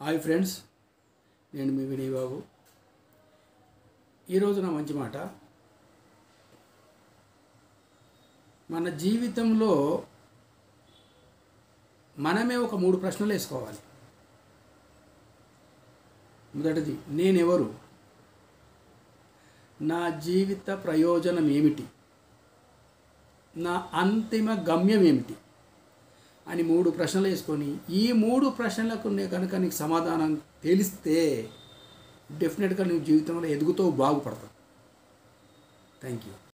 hi friends నేను మీ వినయ్ బాబు ఈరోజు నా మంచి మాట మన జీవితంలో మనమే ఒక మూడు ప్రశ్నలు వేసుకోవాలి మొదటిది నేనెవరు నా జీవిత ప్రయోజనం ఏమిటి నా అంతిమ గమ్యం ఏమిటి అని మూడు ప్రశ్నలు వేసుకొని ఈ మూడు ప్రశ్నలకు నే కనుక నీకు సమాధానం తెలిస్తే డెఫినెట్గా నువ్వు జీవితంలో ఎదుగుతూ బాగుపడతావు థ్యాంక్ యూ